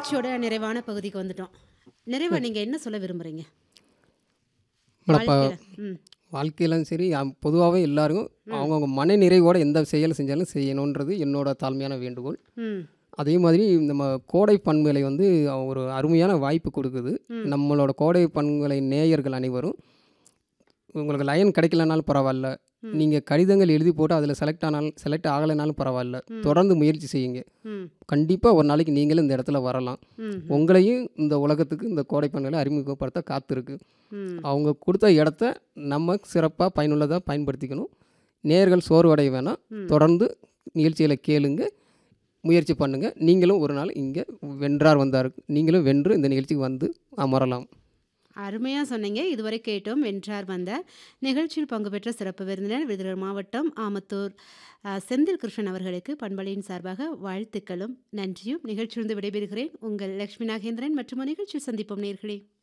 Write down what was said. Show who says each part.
Speaker 1: நிகழ்ச்சியோட நிறைவான பகுதிக்கு வந்துட்டோம் நிறைவா நீங்க என்ன சொல்ல விரும்புறீங்க
Speaker 2: மேடம் இப்போ
Speaker 1: வாழ்க்கையில ம்
Speaker 2: வாழ்க்கையிலும் சரி பொதுவாகவே எல்லாருக்கும் அவங்கவுங்க மன நிறைவோட எந்த செயல் செஞ்சாலும் செய்யணுன்றது என்னோட தாழ்மையான வேண்டுகோள்
Speaker 1: ம்
Speaker 2: அதே மாதிரி நம்ம கோடை பண்புகளை வந்து ஒரு அருமையான வாய்ப்பு கொடுக்குது நம்மளோட கோடை பண்புகளை நேயர்கள் அனைவரும் உங்களுக்கு லைன் கிடைக்கலனாலும் பரவாயில்ல நீங்கள் கடிதங்கள் எழுதி போட்டு அதில் செலக்ட் ஆனாலும் செலக்ட் ஆகலைனாலும் பரவாயில்ல தொடர்ந்து முயற்சி செய்யுங்க
Speaker 1: ம்
Speaker 2: கண்டிப்பாக ஒரு நாளைக்கு நீங்களும் இந்த இடத்துல வரலாம்
Speaker 1: ம்
Speaker 2: உங்களையும் இந்த உலகத்துக்கு இந்த கோடை பண்புகளை அறிமுகப்படுத்த காத்திருக்கு
Speaker 1: ம்
Speaker 2: அவங்க கொடுத்த இடத்த நம்ம சிறப்பாக பயனுள்ளதாக பயன்படுத்திக்கணும் நேர்கள் சோர்வடைய வேணாம் தொடர்ந்து நிகழ்ச்சிகளை கேளுங்க முயற்சி பண்ணுங்கள் நீங்களும் ஒரு நாள் இங்கே வென்றார் வந்தார் நீங்களும் வென்று இந்த நிகழ்ச்சிக்கு வந்து அமரலாம்
Speaker 1: அருமையாக சொன்னீங்க இதுவரை கேட்டோம் வென்றார் வந்த நிகழ்ச்சியில் பங்கு பெற்ற சிறப்பு விருந்தினர் விருதுநகர் மாவட்டம் ஆமத்தூர் அஹ், செந்தில் கிருஷ்ணன் அவர்களுக்கு பண்பலையின் சார்பாக வாழ்த்துக்களும் நன்றியும் நிகழ்ச்சியிலிருந்து விடைபெறுகிறேன் உங்கள் லக்ஷ்மி நாகேந்திரன் மற்றும் ஒரு நிகழ்ச்சியில் சந்திப்போம் நேர்களே